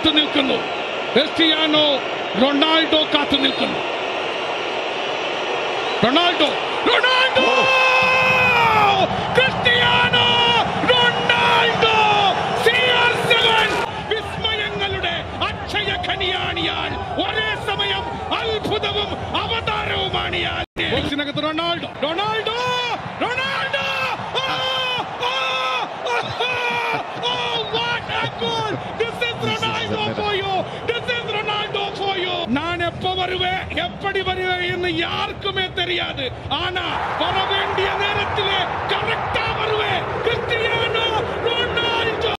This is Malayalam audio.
കാത്തു നിൽക്കുന്നു ക്രിസ്റ്റിയാനോ റൊണാൾഡോ കാത്തു നിൽക്കുന്നു Ronaldo Ronaldo Cristiano Ronaldo CR7 വിസ്മയങ്ങളുടെ അക്ഷയ ഖനിയാണിയാൽ ഒരേ സമയം അത്ഭുതവും അവതാരവുമാണ് ഇയാൾ ബോക്സിനകത്ത് റൊണാൾഡോ റൊണാൾഡോ റൊണാൾഡോ ആ, ആ, ആ, ആ, what a goal! This is Ronaldo for you! This is Ronaldo for you! நான் எப்ப வருவேன் எப்படி வருவேன் என்று யாருக்குமே தெரியாது ஆனா வர வேண்டிய நேரத்திலே கரெக்டா வருவேன் கிறிஸ்டியானோ ரொனால்டோ